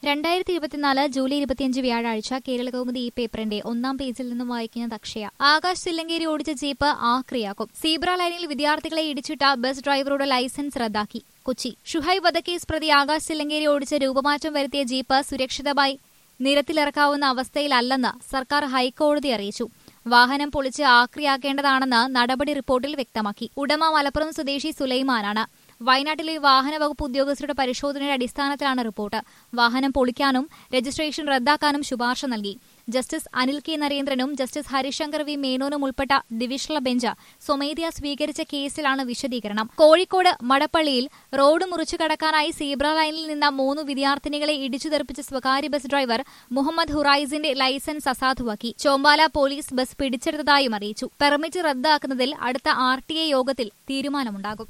രണ്ടായിരത്തി ഇരുപത്തിനാല് ജൂലൈ ഇരുപത്തിയഞ്ച് വ്യാഴാഴ്ച കേരള കൗമുദി ഈ പേപ്പറിന്റെ ഒന്നാം പേജിൽ നിന്നും വായിക്കുന്നത് അക്ഷയ ആകാശ് തില്ലങ്കേരി ഓടിച്ച ജീപ്പ് ആക്രിയാക്കും സീബ്ര ലൈനിൽ വിദ്യാർത്ഥികളെ ഇടിച്ചിട്ട ബസ് ഡ്രൈവറുടെ ലൈസൻസ് റദ്ദാക്കി കൊച്ചി ഷുഹൈബ് വധക്കേസ് പ്രതി ആകാശ് തില്ലങ്കേരി ഓടിച്ച് രൂപമാറ്റം വരുത്തിയ ജീപ്പ് സുരക്ഷിതമായി നിരത്തിലിറക്കാവുന്ന അവസ്ഥയിലല്ലെന്ന് സർക്കാർ ഹൈക്കോടതി അറിയിച്ചു വാഹനം പൊളിച്ച് ആക്രിയാക്കേണ്ടതാണെന്ന് നടപടി റിപ്പോർട്ടിൽ വ്യക്തമാക്കി ഉടമ മലപ്പുറം സ്വദേശി സുലൈമാനാണ് വയനാട്ടിലെ വാഹന വകുപ്പ് ഉദ്യോഗസ്ഥരുടെ പരിശോധനയുടെ അടിസ്ഥാനത്തിലാണ് റിപ്പോർട്ട് വാഹനം പൊളിക്കാനും രജിസ്ട്രേഷൻ റദ്ദാക്കാനും ശുപാർശ നൽകി ജസ്റ്റിസ് അനിൽ കെ നരേന്ദ്രനും ജസ്റ്റിസ് ഹരിശങ്കർ വി മേനോനും ഉൾപ്പെട്ട ഡിവിഷണൽ ബെഞ്ച് സ്വമേധയാ സ്വീകരിച്ച കേസിലാണ് വിശദീകരണം കോഴിക്കോട് മടപ്പള്ളിയിൽ റോഡ് മുറിച്ചു കടക്കാനായി സീബ്ര ലൈനിൽ നിന്ന മൂന്ന് വിദ്യാർത്ഥിനികളെ ഇടിച്ചു തെറിപ്പിച്ച സ്വകാര്യ ബസ് ഡ്രൈവർ മുഹമ്മദ് ഹുറൈസിന്റെ ലൈസൻസ് അസാധുവാക്കി ചോമ്പാല പോലീസ് ബസ് പിടിച്ചെടുത്തതായും അറിയിച്ചു പെർമിറ്റ് റദ്ദാക്കുന്നതിൽ അടുത്ത ആർ യോഗത്തിൽ തീരുമാനമുണ്ടാകും